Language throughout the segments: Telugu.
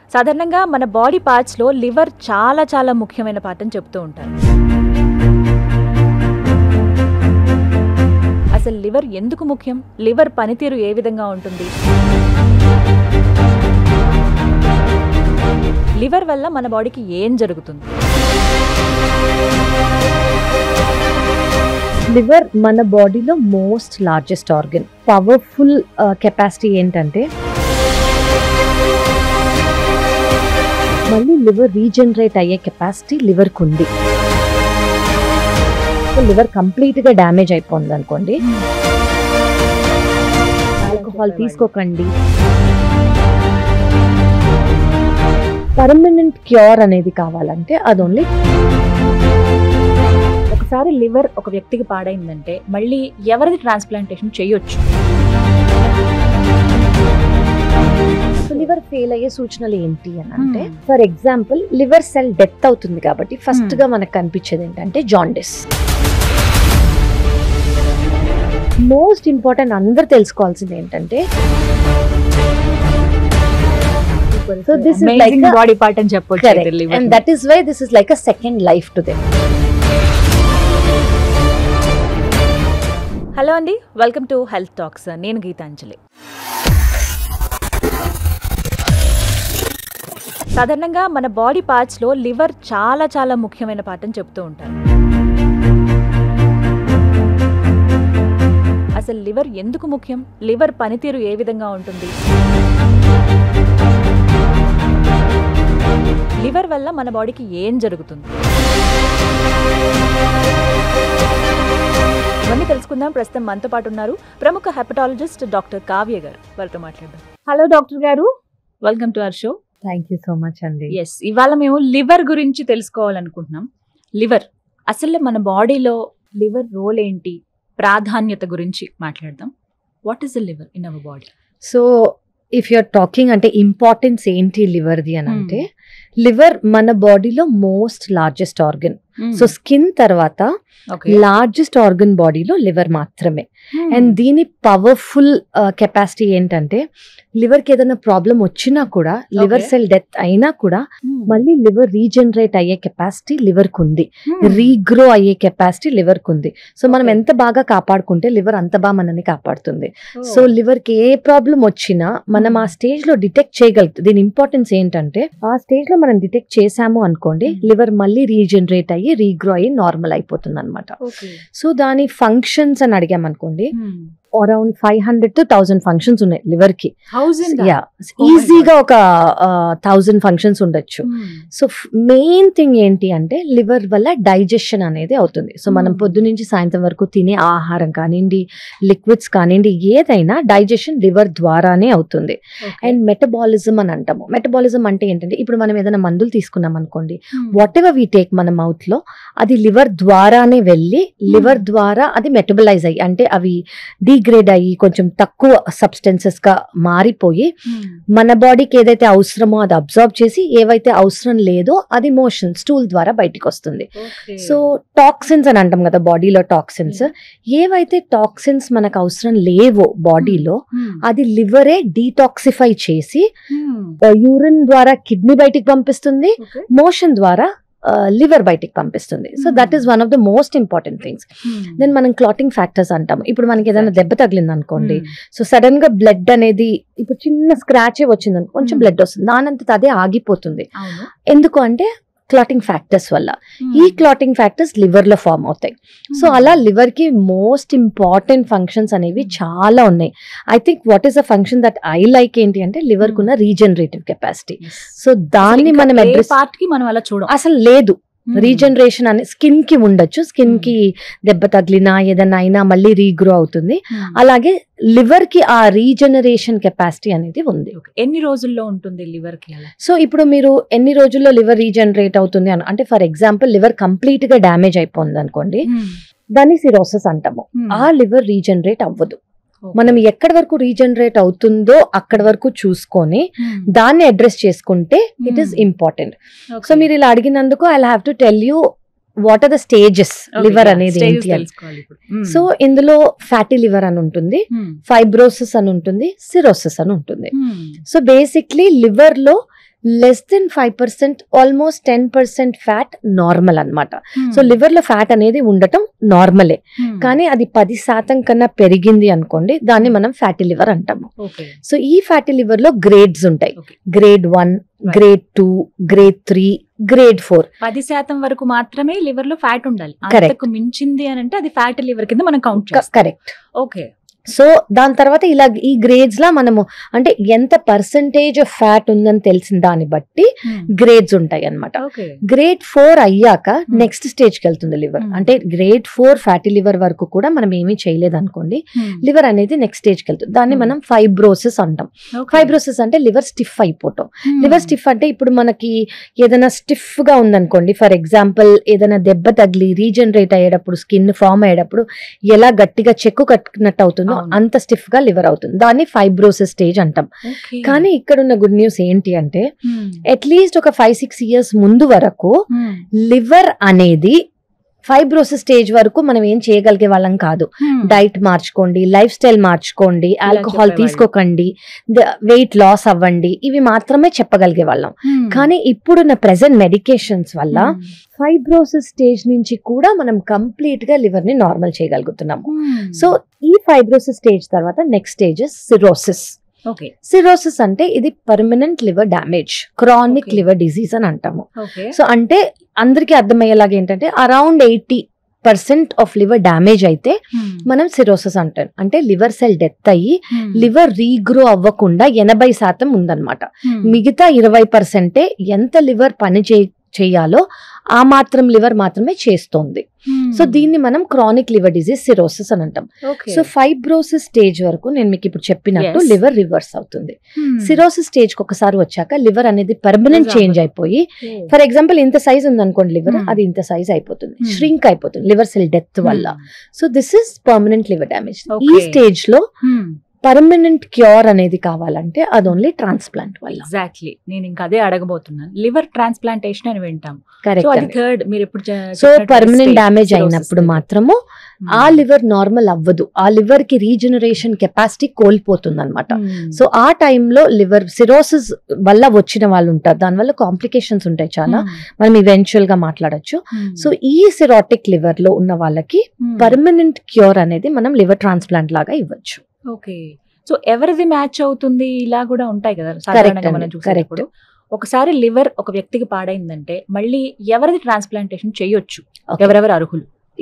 సాధారణంగా మన బాడీ పార్ట్స్లో లివర్ చాలా చాలా ముఖ్యమైన పార్ట్ అని చెప్తూ ఉంటారు అసలు లివర్ ఎందుకు ముఖ్యం లివర్ పనితీరు ఏ విధంగా ఉంటుంది లివర్ వల్ల మన బాడీకి ఏం జరుగుతుంది లివర్ మన బాడీలో most largest organ powerful capacity ఏంటంటే మళ్ళీ లివర్ రీజనరేట్ అయ్యే కెపాసిటీ లివర్కి ఉంది లివర్ కంప్లీట్ గా డ్యామేజ్ అయిపోయింది అనుకోండి ఆల్కహాల్ తీసుకోకండి పర్మనెంట్ క్యూర్ అనేది కావాలంటే అది ఓన్లీ ఒకసారి లివర్ ఒక వ్యక్తికి పాడైందంటే మళ్ళీ ఎవరిది ట్రాన్స్ప్లాంటేషన్ చేయొచ్చు లివర్ ఫెయిల్ అయ్యే సూచనలు ఏంటి అని అంటే Hmm. For example liver cell death అవుతుంది కాబట్టి ఫస్ట్ Hmm. గా మనకు కనిపించేది ఏంటంటే జాండిస్ మోస్ట్ ఇంపార్టెంట్ అందరు తెలుసుకోవాల్సింది ఏంటంటే So this is like a- body part అని చెప్పొచ్చు and that is why this is like a second life to them hello అండి వెల్కమ్ టు హెల్త్ టాక్స్ నేను గీతాంజలి సాధారణంగా మన బాడీ పార్ట్స్లో లివర్ చాలా చాలా ముఖ్యమైన పార్ట్ అని చెప్తూ ఉంటారు అసలు లివర్ ఎందుకు ముఖ్యం లివర్ పనితీరు ఏ విధంగా ఉంటుంది లివర్ వల్ల మన బాడీకి ఏం జరుగుతుంది ఇవన్నీ తెలుసుకుందాం ప్రస్తుతం మనతో పాటు ఉన్నారు ప్రముఖ హెపటాలజిస్ట్ డాక్టర్ కావ్య గారు వారితో మాట్లాడదాం hello doctor garu welcome to our show thank you so much అండి ఎస్ ఇవాళ మేము లివర్ గురించి తెలుసుకోవాలనుకుంటున్నాం లివర్ అసలు మన బాడీలో లివర్ రోల్ ఏంటి ప్రాధాన్యత గురించి మాట్లాడదాం what is the liver in our body so if you're talking అంటే ఇంపార్టెన్స్ ఏంటి లివర్ది అని అంటే లివర్ మన బాడీలో most largest organ so skin తర్వాత ఓకే లార్జెస్ట్ ఆర్గన్ బాడీలో లివర్ మాత్రమే అండ్ దీని పవర్ఫుల్ కెపాసిటీ ఏంటంటే లివర్ కి ఏదైనా ప్రాబ్లం వచ్చినా కూడా లివర్ Okay. సెల్ డెత్ అయినా కూడా మళ్ళీ లివర్ రీజనరేట్ అయ్యే కెపాసిటీ లివర్ కు ఉంది రీగ్రో అయ్యే కెపాసిటీ లివర్ కు ఉంది సో మనం Okay. ఎంత బాగా కాపాడుకుంటే లివర్ అంత బాగా మనని కాపాడుతుంది సో లివర్ కి ఏ ప్రాబ్లం వచ్చినా మనం ఆ స్టేజ్ లో డిటెక్ట్ చేయగలుగుతుంది దీని ఇంపార్టెన్స్ ఏంటంటే ఆ స్టేజ్ లో మనం డిటెక్ట్ చేసాము అనుకోండి Hmm. లివర్ మళ్ళీ రీజనరేట్ అయ్యి రీగ్రో అయ్యి నార్మల్ అయిపోతుంది అనమాట ఓకే సో దాని ఫంక్షన్స్ అని అడిగామనుకోండి around five hundred to thousand functions ఉన్నాయి లివర్ కి థౌజండ్ యా my ఈజీగా ఒక థౌసండ్ ఫంక్షన్స్ ఉండొచ్చు సో మెయిన్ థింగ్ ఏంటి అంటే లివర్ వల్ల డైజెషన్ అనేది అవుతుంది సో మనం Hmm. పొద్దు నుంచి సాయంత్రం వరకు తినే ఆహారం కానివ్వండి లిక్విడ్స్ కానివ్వండి ఏదైనా డైజెషన్ లివర్ ద్వారానే అవుతుంది అండ్ మెటబాలిజం అని అంటాము మెటబాలిజం అంటే ఏంటంటే ఇప్పుడు మనం ఏదైనా మందులు తీసుకున్నాం అనుకోండి వాట్ ఎవర్ వీ టేక్ మన మౌత్ లో అది లివర్ ద్వారానే వెళ్ళి లివర్ ద్వారా అది మెటబలైజ్ అయ్యి అంటే అవి డిగ్రేడ్ అయ్యి కొంచెం తక్కువ సబ్స్టెన్సెస్ గా మారిపోయి మన బాడీకి ఏదైతే అవసరమో అది అబ్జర్వ్ చేసి ఏవైతే అవసరం లేదో అది మోషన్ స్టూల్ ద్వారా బయటికి వస్తుంది సో టాక్సిన్స్ అని అంటాం కదా బాడీలో టాక్సిన్స్ ఏవైతే టాక్సిన్స్ మనకు అవసరం లేవో బాడీలో అది లివరే డీటాక్సిఫై చేసి యూరిన్ ద్వారా కిడ్నీ బయటికి పంపిస్తుంది మోషన్ ద్వారా లివర్ బయటికి పంపిస్తుంది so that is one of the most important things then మనం క్లాటింగ్ ఫ్యాక్టర్స్ అంటాం ఇప్పుడు మనకి ఏదైనా దెబ్బ తగిలింది అనుకోండి సో సడన్ గా బ్లడ్ అనేది ఇప్పుడు చిన్న స్క్రాచ్ వచ్చింది అనుకో కొంచెం Hmm. బ్లడ్ వస్తుంది దానంతట అదే ఆగిపోతుంది అవును ఎందుకు అంటే క్లాటింగ్ ఫ్యాక్టర్స్ వల్ల ఈ క్లాటింగ్ ఫ్యాక్టర్స్ లివర్ లో ఫామ్ అవుతాయి సో అలా లివర్ కి మోస్ట్ ఇంపార్టెంట్ ఫంక్షన్స్ అనేవి Hmm. చాలా ఉన్నాయి I think what is a function that I like ఏంటి అంటే లివర్ కున్న రీజనరేటివ్ కెపాసిటీ సో దాన్ని మనం అడ్రస్ పార్ట్ కి మనం అలా చూడం అసలు లేదు రీజనరేషన్ అనే స్కిన్ కి ఉండొచ్చు స్కిన్ Hmm. కి దెబ్బ తగిలినా ఏదైనా అయినా మళ్ళీ రీగ్రో అవుతుంది అలాగే లివర్ కి ఆ రీజనరేషన్ కెపాసిటీ అనేది ఉంది ఎన్ని రోజుల్లో ఉంటుంది లివర్ కి అలా సో ఇప్పుడు మీరు ఎన్ని రోజుల్లో లివర్ రీజనరేట్ అవుతుంది అని అంటే ఫర్ ఎగ్జాంపుల్ లివర్ కంప్లీట్ గా డ్యామేజ్ అయిపోయింది అనుకోండి దాన్ని సిరోసస్ అంటాము ఆ లివర్ రీజనరేట్ అవ్వదు మనం ఎక్కడి వరకు రీజనరేట్ అవుతుందో అక్కడి వరకు చూసుకొని దాన్ని అడ్రస్ చేసుకుంటే it is Hmm. Important so మీరు ఇలా అడిగినందుకు I have to tell you what are the stages liver అనేది ఏంటి అని సో ఇందులో ఫ్యాటీ లివర్ అని ఉంటుంది ఫైబ్రోసిస్ అని ఉంటుంది సిరోసిస్ అని ఉంటుంది సో బేసిక్లీ లివర్ లో less than five percent almost ten percent fat normal అన్నమాట సో లివర్ లో ఫ్యాట్ అనేది ఉండటం నార్మలే కానీ అది పది శాతం కన్నా పెరిగింది అనుకోండి దాన్ని మనం ఫ్యాటీ లివర్ అంటాము ఓకే సో ఈ ఫ్యాటీ లివర్ లో గ్రేడ్స్ ఉంటాయి Okay. Grade one grade two grade three grade four పది శాతం వరకు మాత్రమే లివర్ లో ఫ్యాట్ ఉండాలి Correct. అంతకు మించింది అని అంటే అది ఫ్యాట్ లివర్ కింద మనం కౌంట్ చేస్తాం కరెక్ట్ ఓకే సో దాని తర్వాత ఇలా ఈ గ్రేడ్స్ లా మనము అంటే ఎంత పర్సంటేజ్ ఆఫ్ ఫ్యాట్ ఉందని తెలిసిన దాన్ని బట్టి గ్రేడ్స్ ఉంటాయి అన్నమాట ఓకే గ్రేడ్ ఫోర్ అయ్యాక నెక్స్ట్ స్టేజ్ కి వెళ్తుంది లివర్ Hmm. అంటే గ్రేడ్ ఫోర్ ఫ్యాటీ లివర్ వరకు కూడా మనం ఏమీ చేయలేదు అనుకోండి లివర్ అనేది నెక్స్ట్ స్టేజ్ కి వెళ్తుంది దాన్ని Hmm. మనం ఫైబ్రోసిస్ అంటాం ఫైబ్రోసిస్ అంటే లివర్ స్టిఫ్ అయిపోవటం లివర్ స్టిఫ్ అంటే ఇప్పుడు మనకి ఏదైనా స్టిఫ్ గా ఉందనుకోండి ఫర్ ఎగ్జాంపుల్ ఏదైనా దెబ్బ తగిలి రీజనరేట్ అయ్యేటప్పుడు స్కిన్ ఫామ్ అయ్యేటప్పుడు ఎలా గట్టిగా చెక్కు కట్టుకున్నట్టు అవుతుందో అవును. అంత స్టిఫ్ గా లివర్ అవుతుంది దాన్ని ఫైబ్రోసిస్ స్టేజ్ అంటాం కానీ ఇక్కడ ఉన్న గుడ్ న్యూస్ ఏంటి అంటే అట్లీస్ట్ ఒక ఫైవ్ సిక్స్ ఇయర్స్ ముందు వరకు లివర్ అనేది ఫైబ్రోసిస్ స్టేజ్ వరకు మనం ఏం చేయగలిగే వాళ్ళం కాదు డైట్ మార్చుకోండి లైఫ్ స్టైల్ మార్చుకోండి ఆల్కహాల్ చెప్పేవాళ్ళు. తీసుకోకండి వెయిట్ లాస్ అవ్వండి ఇవి మాత్రమే చెప్పగలిగే వాళ్ళం కానీ ఇప్పుడున్న ప్రెసెంట్ మెడికేషన్స్ వల్ల ఫైబ్రోసిస్ స్టేజ్ నుంచి కూడా మనం కంప్లీట్ గా లివర్ ని నార్మల్ చేయగలుగుతున్నాము సో ఈ ఫైబ్రోసిస్ స్టేజ్ తర్వాత next stage cirrhosis okay cirrhosis అంటే ఇది permanent liver damage chronic Okay. Liver disease అని అంటాము ఓకే సో అంటే అందరికీ అర్థమయ్యేలాగా ఏంటంటే around eighty percent of liver damage అయితే మనం సిరోసిస్ అంటాం అంటే లివర్ సెల్ డెత్ అయ్యి లివర్ రీగ్రో అవ్వకుండా ఎనభై శాతం ఉందన్నమాట మిగతా ఇరవై పర్సెంటే ఎంత లివర్ పని చే చేయాలో ఆ మాత్రం లివర్ మాత్రమే చేస్తోంది సో దీన్ని మనం క్రానిక్ లివర్ డిజీజ్ సిరోసిస్ అని అంటాం సో ఫైబ్రోసిస్ స్టేజ్ వరకు నేను మీకు ఇప్పుడు చెప్పినట్టు Yes. లివర్ రివర్స్ అవుతుంది సిరోసిస్ స్టేజ్ కి ఒకసారి వచ్చాక లివర్ అనేది పర్మనెంట్ Resolve చేంజ్ అయిపోయి ఫర్ ఎగ్జాంపుల్ ఇంత సైజ్ ఉందనుకోండి లివర్ Hmm. అది ఇంత సైజ్ అయిపోతుంది Hmm. ష్రింక్ అయిపోతుంది లివర్ సెల్ డెత్ వల్ల so this is permanent liver damage ఈ Okay. స్టేజ్ లో పర్మనెంట్ క్యూర్ అనేది కావాలంటే అది ఓన్లీ ట్రాన్స్ప్లాంట్ వల్ల ఎగ్జాక్ట్లీ నేను ఇంకా అదే అడగబోతున్నాను లివర్ ట్రాన్స్ప్లాంటేషన్ అని వింటాం సో అది కరెక్ట్ థర్డ్ మీరు ఎప్పుడు సో పర్మనెంట్ డ్యామేజ్ అయినప్పుడు మాత్రము ఆ లివర్ నార్మల్ అవ్వదు ఆ లివర్ కి రీజనరేషన్ కెపాసిటీ కోల్పోతుంది అనమాట సో ఆ టైంలో లివర్ సిరోసిస్ వల్ల వచ్చిన వాళ్ళు ఉంటారు దానివల్ల కాంప్లికేషన్స్ ఉంటాయి చాలా మనం ఈవెన్చువల్ గా మాట్లాడొచ్చు సో ఈ సిరాటిక్ లివర్ లో ఉన్న వాళ్ళకి పర్మనెంట్ క్యూర్ అనేది మనం లివర్ ట్రాన్స్ప్లాంట్ లాగా ఇవ్వచ్చు ఓకే సో ఎవరిది మ్యాచ్ అవుతుంది ఇలా కూడా ఉంటాయి కదా సాధారణంగా మనం అండి, చూసేటప్పుడు ఒకసారి లివర్ ఒక వ్యక్తికి పాడైందంటే మళ్ళీ ఎవరిది ట్రాన్స్ప్లాంటేషన్ చేయొచ్చు Okay. ఎవరెవరు అర్హులు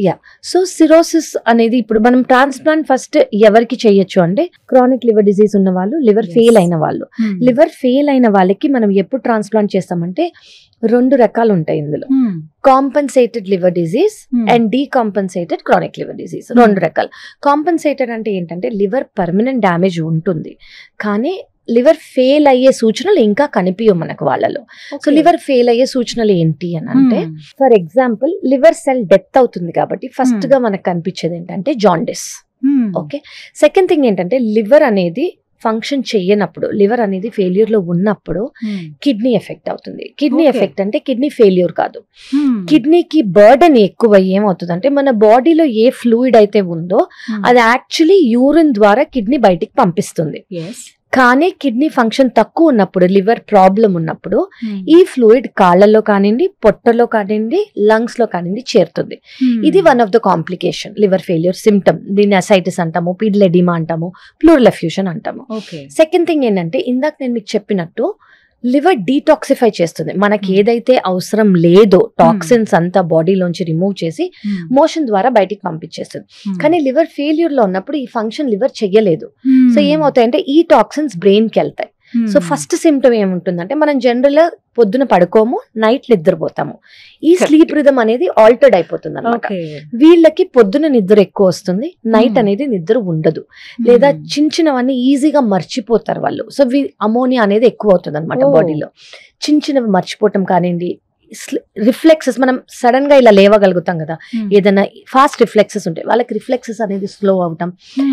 సో సిరోసిస్ అనేది ఇప్పుడు మనం ట్రాన్స్ప్లాంట్ ఫస్ట్ ఎవరికి చేయొచ్చు అంటే క్రానిక్ లివర్ డిసీజ్ ఉన్న వాళ్ళు లివర్ Yes. ఫెయిల్ అయిన వాళ్ళు లివర్ ఫెయిల్ అయిన వాళ్ళకి మనం ఎప్పుడు ట్రాన్స్ప్లాంట్ చేస్తామంటే రెండు రకాలు ఉంటాయి ఇందులో compensated liver disease and decompensated chronic liver disease Hmm. రెండు రకాలు కాంపన్సేటెడ్ అంటే ఏంటంటే లివర్ పర్మనెంట్ డ్యామేజ్ ఉంటుంది కానీ లివర్ ఫెయిల్ అయ్యే సూచనలు ఇంకా కనిపించవు మనకు వాళ్ళలో సో లివర్ ఫెయిల్ అయ్యే సూచనలు ఏంటి అని అంటే for example liver cell death అవుతుంది కాబట్టి ఫస్ట్ Hmm. గా మనకు కనిపించేది ఏంటంటే జాండిస్ ఓకే సెకండ్ థింగ్ ఏంటంటే లివర్ అనేది ఫంక్షన్ చెయ్యనప్పుడు లివర్ అనేది ఫెయిల్యూర్ లో ఉన్నప్పుడు కిడ్నీ ఎఫెక్ట్ అవుతుంది కిడ్నీ Okay. ఎఫెక్ట్ అంటే కిడ్నీ ఫెయిల్యూర్ కాదు కిడ్నీకి బర్డన్ ఎక్కువ ఏమవుతుంది అంటే మన బాడీలో ఏ ఫ్లూయిడ్ అయితే ఉందో అది యాక్చువల్లీ యూరిన్ ద్వారా కిడ్నీ బయటికి పంపిస్తుంది కానీ కిడ్నీ ఫంక్షన్ తక్కువ ఉన్నప్పుడు లివర్ ప్రాబ్లం ఉన్నప్పుడు ఈ ఫ్లూయిడ్ కాళ్ళలో కానివ్వండి పొట్టలో కానివ్వండి లంగ్స్ లో కానివ్వండి చేరుతుంది ఇది one of the complication liver failure symptom దీన్ని అసైటిస్ అంటాము పిడ్లెడిమా అంటాము ప్లూరల్ ఎఫ్యూషన్ అంటాము ఓకే సెకండ్ థింగ్ ఏంటంటే ఇందాక నేను మీకు చెప్పినట్టు లివర్ డీటాక్సిఫై చేస్తుంది మనకి Hmm. ఏదైతే అవసరం లేదో టాక్సిన్స్ అంతా బాడీలోంచి రిమూవ్ చేసి మోషన్ ద్వారా బయటికి పంపించేస్తుంది కానీ లివర్ ఫెయిల్యూర్ లో ఉన్నప్పుడు ఈ ఫంక్షన్ లివర్ చెయ్యలేదు సో ఏమవుతాయంటే ఈ టాక్సిన్స్ బ్రెయిన్ కి వెళ్తాయి సో ఫస్ట్ సిమ్టమ్ ఏముంటుందంటే మనం జనరల్ గా పొద్దున పడుకోము నైట్ నిద్రపోతాము ఈ Correct. స్లీప్ రిధమ్ అనేది ఆల్టర్డ్ అయిపోతుంది అనమాట ఓకే వీళ్ళకి పొద్దున నిద్ర ఎక్కువ వస్తుంది నైట్ Hmm. అనేది నిద్ర ఉండదు లేదా చిన్న చిన్నవన్నీ ఈజీగా మర్చిపోతారు వాళ్ళు సో అమోనియా అనేది ఎక్కువ అవుతుంది అనమాట Oh. బాడీలో చిన్న చిన్నవి మర్చిపోవటం కానివ్వండి రిఫ్లెక్సెస్ మనం సడన్ గా ఇలా లేవగలుగుతాం కదా ఏదైనా ఫాస్ట్ రిఫ్లెక్సెస్ ఉంటాయి వాళ్ళకి రిఫ్లెక్సెస్ అనేది స్లో అవటం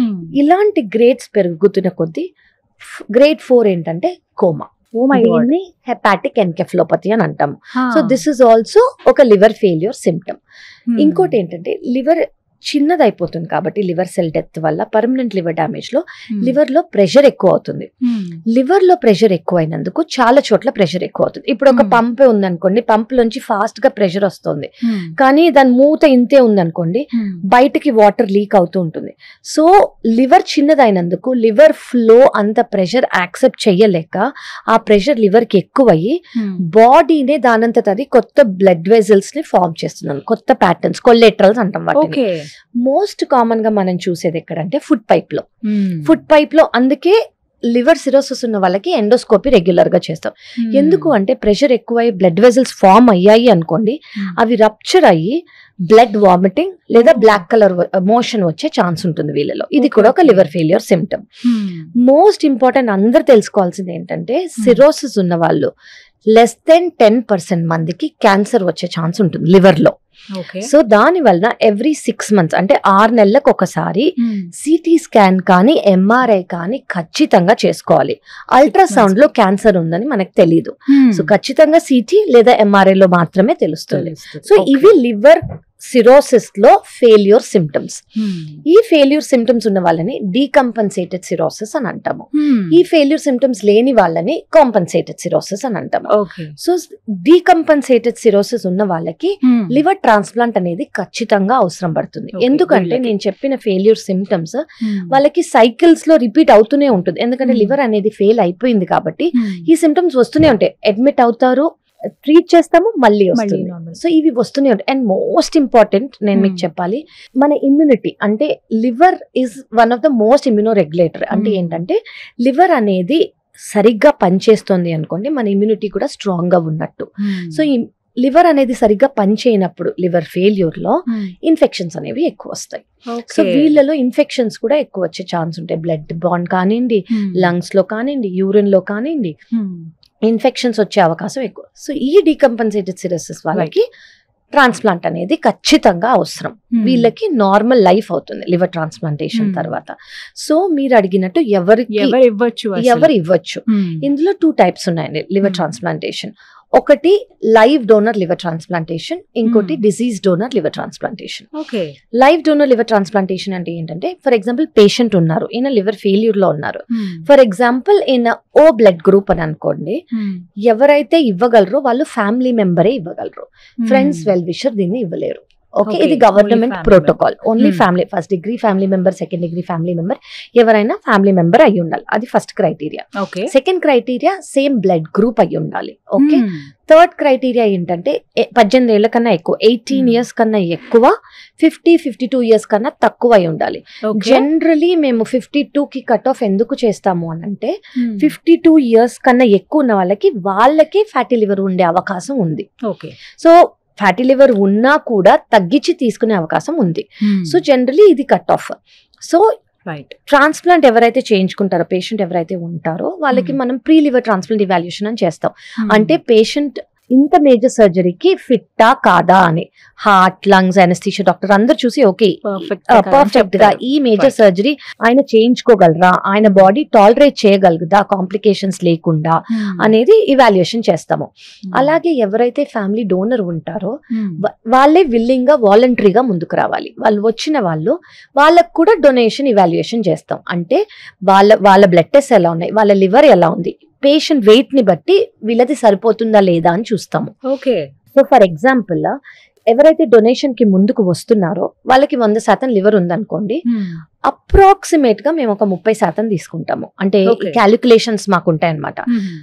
ఇలాంటి గ్రేడ్స్ పెరుగుతున్న కొద్దీ గ్రేడ్ ఫోర్ ఏంటంటే కోమా ఓ మై గాడ్ దీన్ని హెపాటిక్ ఎన్కెఫ్లోపతి అని అంటాం సో దిస్ ఇస్ ఆల్సో ఒక లివర్ ఫెయిల్యూర్ సిమ్టమ్ ఇంకోటి ఏంటంటే లివర్ చిన్నదైపోతుంది కాబట్టి లివర్ సెల్ డెత్ వల్ల పర్మనెంట్ లివర్ డ్యామేజ్ లో లివర్ లో ప్రెషర్ ఎక్కువ అవుతుంది లివర్ లో ప్రెషర్ ఎక్కువైనందుకు చాలా చోట్ల ప్రెషర్ ఎక్కువ అవుతుంది ఇప్పుడు ఒక Hmm. పంప్ ఉందనుకోండి పంప్ లోంచి ఫాస్ట్ గా ప్రెషర్ వస్తుంది కానీ దాని మూత ఇంతే ఉందనుకోండి బయటకి వాటర్ లీక్ అవుతూ ఉంటుంది సో లివర్ చిన్నదైనందుకు లివర్ ఫ్లో అంత ప్రెషర్ యాక్సెప్ట్ చెయ్యలేక ఆ ప్రెషర్ లివర్ కి ఎక్కువయ్యి బాడీనే దానంతట అది కొత్త బ్లడ్ వెజల్స్ ని ఫార్మ్ చేస్తున్నాను కొత్త ప్యాటర్న్స్ కొల్లెట్రల్స్ అంటాం వాటిని ఓకే మోస్ట్ కామన్ గా మనం చూసేది ఎక్కడంటే ఫుడ్ పైప్ లో ఫుడ్ పైప్ లో అందుకే లివర్ సిరోసిస్ ఉన్న వాళ్ళకి ఎండోస్కోపీ రెగ్యులర్ గా చేస్తాం ఎందుకు అంటే ప్రెషర్ ఎక్కువై బ్లడ్ వెజల్స్ ఫామ్ అయ్యాయి అనుకోండి అవి రప్చర్ అయ్యి బ్లడ్ వామిటింగ్ లేదా Oh. బ్లాక్ కలర్ మోషన్ వచ్చే ఛాన్స్ ఉంటుంది వీళ్ళలో ఇది Okay, కూడా ఒక okay. Liver failure symptom most important అందరు తెలుసుకోవాల్సింది ఏంటంటే సిరోసిస్ ఉన్న వాళ్ళు లెస్ దెన్ టెన్ పర్సెంట్ మందికి క్యాన్సర్ వచ్చే ఛాన్స్ ఉంటుంది లివర్ లో ఓకే సో దాని వలన ఎవ్రీ సిక్స్ మంత్స్ అంటే ఆరు నెలలకు ఒకసారి సిటీ స్కాన్ కానీ ఎంఆర్ఐ కానీ ఖచ్చితంగా చేసుకోవాలి అల్ట్రాసౌండ్ లో క్యాన్సర్ ఉందని మనకు తెలియదు సో ఖచ్చితంగా సిటీ లేదా ఎంఆర్ఐ లో మాత్రమే తెలుస్తుంది సో ఇవి లివర్ సిరోసిస్ లో ఫెయిల్యూర్ సిమ్టమ్స్ ఈ ఫెయిల్యూర్ సిమ్టమ్స్ ఉన్న వాళ్ళని డీకంపన్సేటెడ్ సిరోసిస్ అని అంటాము ఈ ఫెయిల్యూర్ సిమ్టమ్స్ లేని వాళ్ళని కాంపన్సేటెడ్ సిరోసిస్ అని అంటాము ఓకే సో డీకంపన్సేటెడ్ సిరోసిస్ ఉన్న వాళ్ళకి లివర్ ట్రాన్స్ప్లాంట్ అనేది ఖచ్చితంగా అవసరం పడుతుంది Okay, ఎందుకంటే వీళ్ళకి. నేను చెప్పిన ఫెయిల్యూర్ సిమ్టమ్స్ వాళ్ళకి సైకిల్స్ లో రిపీట్ అవుతూనే ఉంటుంది ఎందుకంటే Hmm. లివర్ అనేది ఫెయిల్ అయిపోయింది కాబట్టి ఈ సిమ్టమ్స్ వస్తూనే ఉంటాయి అడ్మిట్ అవుతారు ట్రీట్ చేస్తాము మళ్ళీ వస్తుంది సో ఇవి వస్తూనే ఉంటాయి అండ్ మోస్ట్ ఇంపార్టెంట్ నేను మీకు Hmm. చెప్పాలి మన ఇమ్యూనిటీ అంటే liver is one of the most immuno regulator అంటే Hmm. ఏంటంటే లివర్ అనేది సరిగ్గా పనిచేస్తుంది అనుకోండి మన ఇమ్యూనిటీ కూడా స్ట్రాంగ్ గా ఉన్నట్టు సో ఈ లివర్ అనేది సరిగ్గా పనిచేయనప్పుడు లివర్ ఫెయిల్యూర్ లో ఇన్ఫెక్షన్స్ అనేవి ఎక్కువ వస్తాయి సో వీళ్ళలో ఇన్ఫెక్షన్స్ కూడా ఎక్కువ వచ్చే ఛాన్స్ ఉంటాయి బ్లడ్ బాండ్ కానివ్వండి లంగ్స్ లో కానివ్వండి యూరిన్ లో కానివ్వండి ఇన్ఫెక్షన్స్ వచ్చే అవకాశం ఎక్కువ సో ఈ డీకంపన్సేటెడ్ సిరసిస్ వాళ్ళకి ట్రాన్స్ప్లాంట్ అనేది ఖచ్చితంగా అవసరం వీళ్ళకి నార్మల్ లైఫ్ అవుతుంది లివర్ ట్రాన్స్ప్లాంటేషన్ Hmm. తర్వాత సో మీరు అడిగినట్టు ఎవరికి ఎవరు ఇవ్వచ్చు అసలు? ఎవరు ఇవ్వచ్చు Hmm. ఇందులో టూ టైప్స్ ఉన్నాయండి లివర్ Hmm. ట్రాన్స్ప్లాంటేషన్ ఒకటి లైవ్ డోనర్ లివర్ ట్రాన్స్ప్లాంటేషన్ ఇంకోటి Hmm. Disease donor liver transplantation okay live donor liver transplantation అంటే ఏంటంటే ఫర్ ఎగ్జాంపుల్ పేషెంట్ ఉన్నారు ఈయన లివర్ ఫెయిల్యూర్ లో ఉన్నారు Hmm. ఫర్ ఎగ్జాంపుల్ ఈయన ఓ బ్లడ్ గ్రూప్ అని అనుకోండి Hmm. ఎవరైతే ఇవ్వగలరో వాళ్ళు ఫ్యామిలీ మెంబరే ఇవ్వగలరు ఫ్రెండ్స్ Hmm. వెల్ విషర్ దీన్ని ఇవ్వలేరు ఓకే Okay, ఇది only government family protocol only Hmm. Family first degree family member second degree family member ఎవరైనా ఫ్యామిలీ మెంబర్ అయి ఉండాలి అది first criteria okay second criteria same blood group అయి ఉండాలి ఓకే Hmm. థర్డ్ క్రైటీరియా ఏంటంటే ఎ- పద్దెనిమిది ఏళ్ల కన్నా ఎక్కువ ఎయిటీన్ Hmm. ఇయర్స్ కన్నా ఎక్కువ ఫిఫ్టీ ఫిఫ్టీ టూ ఇయర్స్ కన్నా తక్కువ అయి ఉండాలి ఓకే జనరలీ మేము ఫిఫ్టీ టూ కి కట్ ఆఫ్ ఎందుకు చేస్తాము అని అంటే Hmm. ఫిఫ్టీ టూ ఇయర్స్ కన్నా ఎక్కువ ఉన్న వాళ్ళకి వాళ్ళకి ఫ్యాటీ లివర్ ఉండే అవకాశం ఉంది ఓకే సో ఫ్యాటీ లివర్ ఉన్నా కూడా తగ్గించి తీసుకునే అవకాశం ఉంది Hmm. సో జనరలీ ఇది cut off so right transplant ఎవరైతే చేయించుకుంటారో పేషెంట్ ఎవరైతే ఉంటారో వాళ్ళకి Hmm. మనం ప్రీ లివర్ ట్రాన్స్ప్లాంట్ ఇవాల్యుయేషన్ అని చేస్తాం Hmm. అంటే పేషెంట్ ఇంత మేజర్ సర్జరీకి ఫిట్టా కాదా అని హార్ట్ లంగ్స్ అనస్థిషియా డాక్టర్ అందరు చూసి ఓకే పర్ఫెక్ట్ పర్ఫెక్ట్ గా ఈ మేజర్ Right. సర్జరీ ఆయన చేయించుకోగలరా ఆయన బాడీ టాలరేట్ చేయగలదా కాంప్లికేషన్స్ లేకుండా అనేది ఇవాల్యుయేషన్ చేస్తాము అలాగే ఎవరైతే ఫ్యామిలీ డోనర్ ఉంటారో వా- వాళ్ళే విల్లింగ్ గా వాలంటరీగా ముందుకు రావాలి వాళ్ళు వచ్చిన వాళ్ళు వాళ్ళకు కూడా డొనేషన్ ఇవాల్యుయేషన్ చేస్తాం అంటే వాళ్ళ వాళ్ళ బ్లడ్ టెస్ట్ ఎలా ఉన్నాయి వాళ్ళ లివర్ ఎలా ఉంది పేషెంట్ వెయిట్ ని బట్టి వీళ్ళది సరిపోతుందా లేదా అని చూస్తాము ఓకే సో ఫర్ ఎగ్జాంపుల్ ఎవరైతే డొనేషన్ కి ముందుకు వస్తున్నారో వాళ్ళకి వంద శాతం లివర్ ఉందనుకోండి అప్రాక్సిమేట్ గా మేము ఒక ముప్పై శాతం తీసుకుంటాము అంటే Okay. క్యాలిక్యులేషన్స్ మాకు ఉంటాయి అనమాట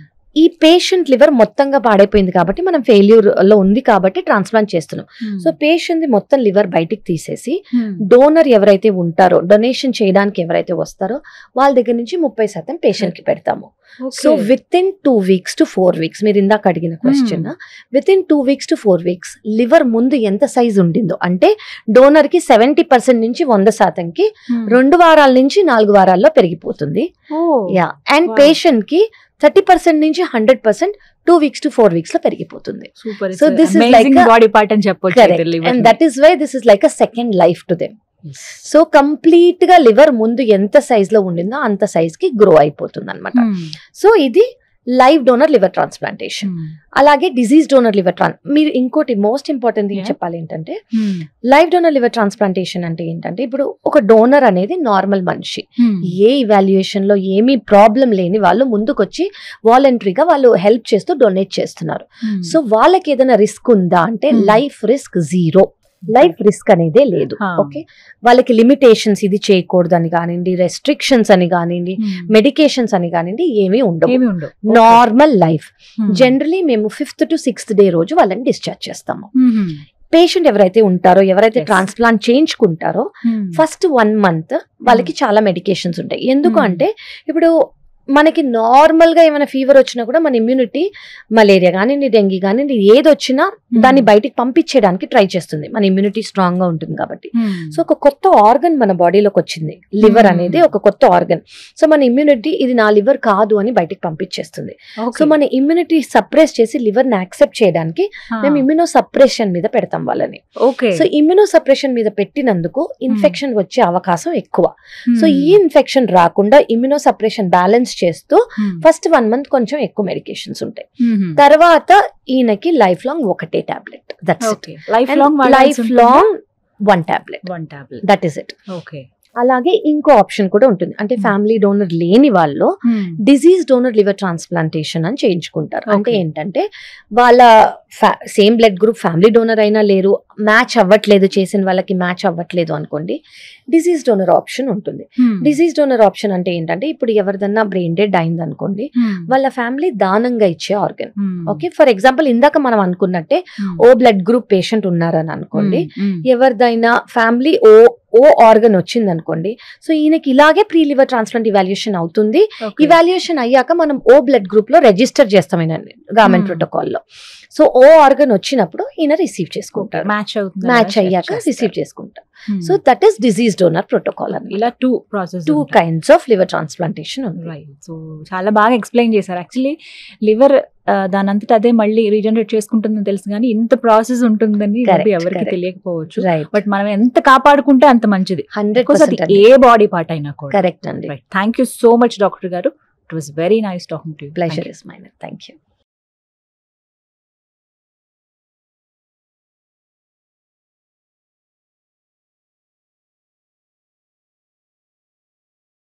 ఈ పేషెంట్ లివర్ మొత్తంగా పాడైపోయింది కాబట్టి మనం ఫెయిల్యూర్ లో ఉంది కాబట్టి ట్రాన్స్ప్లాంట్ చేస్తున్నాం సో పేషెంట్ మొత్తం లివర్ బయటికి తీసేసి డోనర్ ఎవరైతే ఉంటారో డొనేషన్ చేయడానికి ఎవరైతే వస్తారో వాళ్ళ దగ్గర నుంచి ముప్పై శాతం పేషెంట్ కి పెడతాము so within two weeks to four weeks మీరు ఇందాక అడిగిన question within two weeks to four weeks liver ముందు ఎంత సైజ్ ఉండిందో అంటే డోనర్ కి సెవెంటీ పర్సెంట్ నుంచి వంద శాతంకి రెండు వారాల నుంచి నాలుగు వారాల్లో పెరిగిపోతుంది యా అండ్ Wow. పేషెంట్ కి థర్టీ పర్సెంట్ నుంచి hundred percent two weeks to four weeks లో పెరిగిపోతుంది super So this is like a- body part అని చెప్పొచ్చు అయితే కరెక్ట్ liver అండ్ ని. That is why this is like a second life to them Yes. So complete గా లివర్ ముందు ఎంత సైజ్ లో ఉండిందో అంత సైజ్ కి గ్రో అయిపోతుంది అనమాట Hmm. సో ఇది లైవ్ డోనర్ లివర్ ట్రాన్స్ప్లాంటేషన్ అలాగే డిజీజ్ డోనర్ లివర్ ట్రాన్ మీరు ఇంకోటి మోస్ట్ ఇంపార్టెంట్ థింగ్ Yeah. చెప్పాలి ఏంటంటే లైవ్ డోనర్ లివర్ ట్రాన్స్ప్లాంటేషన్ అంటే ఏంటంటే ఇప్పుడు ఒక డోనర్ అనేది నార్మల్ మనిషి ఏ ఇవాల్యుయేషన్ లో ఏమీ ప్రాబ్లం లేని వాళ్ళు ముందుకొచ్చి వాలంటరీగా వాళ్ళు హెల్ప్ చేస్తూ డొనేట్ చేస్తున్నారు సో వాళ్ళకి ఏదైనా రిస్క్ ఉందా అంటే Hmm. Life risk zero life risk అనేదే లేదు Ah. ఓకే వాళ్ళకి లిమిటేషన్స్ ఇది చేయకూడదు అని కానివ్వండి రెస్ట్రిక్షన్స్ అని కానివ్వండి మెడికేషన్స్ అని కానివ్వండి ఏమీ ఉండవు ఏమి ఉండవు నార్మల్ లైఫ్ జనరలీ మేము ఫిఫ్త్ టు సిక్స్త్ డే రోజు వాళ్ళని డిశ్చార్జ్ చేస్తాము పేషెంట్ ఎవరైతే ఉంటారో ఎవరైతే Yes. ట్రాన్స్ప్లాంట్ చేయించుకుంటారో ఫస్ట్ వన్ మంత్ వాళ్ళకి చాలా మెడికేషన్స్ ఉంటాయి ఎందుకు Hmm. అంటే ఇప్పుడు మనకి నార్మల్ గా ఏమైనా ఫీవర్ వచ్చినా కూడా మన ఇమ్యూనిటీ మలేరియా కానివ్వండి డెంగీ కానివ్వండి ఏది వచ్చినా దాన్ని బయటికి పంపించేయడానికి ట్రై చేస్తుంది మన ఇమ్యూనిటీ స్ట్రాంగ్ గా ఉంటుంది కాబట్టి సో ఒక కొత్త ఆర్గన్ మన బాడీలోకి వచ్చింది లివర్ Hmm. అనేది ఒక కొత్త ఆర్గన్ సో మన ఇమ్యూనిటీ ఇది నా లివర్ కాదు అని బయటికి పంపించేస్తుంది సో మన ఇమ్యూనిటీ సప్రెస్ చేసి లివర్ ని యాక్సెప్ట్ చేయడానికి మేము ఇమ్యూనో సప్రెషన్ మీద పెడతాం వాళ్ళని ఓకే సో ఇమ్యూనో సప్రెషన్ మీద పెట్టినందుకు ఇన్ఫెక్షన్ వచ్చే అవకాశం ఎక్కువ సో ఈ ఇన్ఫెక్షన్ రాకుండా ఇమ్యూనో సప్రెషన్ బ్యాలెన్స్ చేస్తూ ఫస్ట్ వన్ మంత్ కొంచెం ఎక్కువ మెడికేషన్స్ ఉంటాయి తర్వాత ఈయనకి లైఫ్ లాంగ్ ఒకటే tablet that's it okay life long life long one tablet one tablet that is it okay అలాగే ఇంకో ఆప్షన్ కూడా ఉంటుంది అంటే Hmm. ఫ్యామిలీ డోనర్ లేని వాళ్ళు డిజీజ్ డోనర్ లివర్ ట్రాన్స్ప్లాంటేషన్ అని చేయించుకుంటారు అంటే Okay. ఏంటంటే వాళ్ళ same blood group family donor అయినా లేరు మ్యాచ్ అవ్వట్లేదు చేసిన వాళ్ళకి మ్యాచ్ అవ్వట్లేదు అనుకోండి డిజీజ్ డోనర్ ఆప్షన్ ఉంటుంది డిజీజ్ డోనర్ ఆప్షన్ అంటే ఏంటంటే ఇప్పుడు ఎవరిదన్నా బ్రెయిన్ డెడ్ అయింది అనుకోండి వాళ్ళ ఫ్యామిలీ దానంగా ఇచ్చే ఆర్గన్ ఓకే ఫర్ ఎగ్జాంపుల్ ఇందాక మనం అనుకున్నట్టే ఓ బ్లడ్ గ్రూప్ పేషెంట్ ఉన్నారని అనుకోండి ఎవరిదైనా ఫ్యామిలీ ఓ ఓ ఆర్గన్ వచ్చింది అనుకోండి సో ఈయనకి ఇలాగే ప్రీ లివర్ ట్రాన్స్ప్లాంట్ ఇవాల్యుయేషన్ అవుతుంది ఇవాల్యుయేషన్ అయ్యాక మనం ఓ బ్లడ్ గ్రూప్ లో రిజిస్టర్ చేస్తాం గవర్నమెంట్ Hmm. ప్రోటోకాల్ లో సో ఓ ఆర్గన్ వచ్చినప్పుడు ఈయన రిసీవ్ చేసుకుంటారు మ్యాచ్ అవుతుంది మ్యాచ్ అయ్యాక రిసీవ్ చేసుకుంటారు so that is disease donor protocol అని ఇలా two process two kinds of liver transplantation ఉంది రైట్ సో చాలా బాగా ఎక్స్ప్లెయిన్ చేశారు యాక్చువల్లీ లివర్ దాని అంతటా అదే మళ్ళీ రీజనరేట్ చేసుకుంటుందని తెలుసు కానీ ఇంత ప్రాసెస్ ఉంటుందని Correct, maybe ఎవరికి correct. తెలియకపోవచ్చు రైట్ బట్ మనం ఎంత కాపాడుకుంటే అంత మంచిది హండ్రెడ్ బికాస్ అది పర్సెంట్ ఏ బాడీ పార్ట్ అయినా కూడా కరెక్ట్ అండి right thank you so much doctor గారు it was very nice talking to pleasure is mine thank you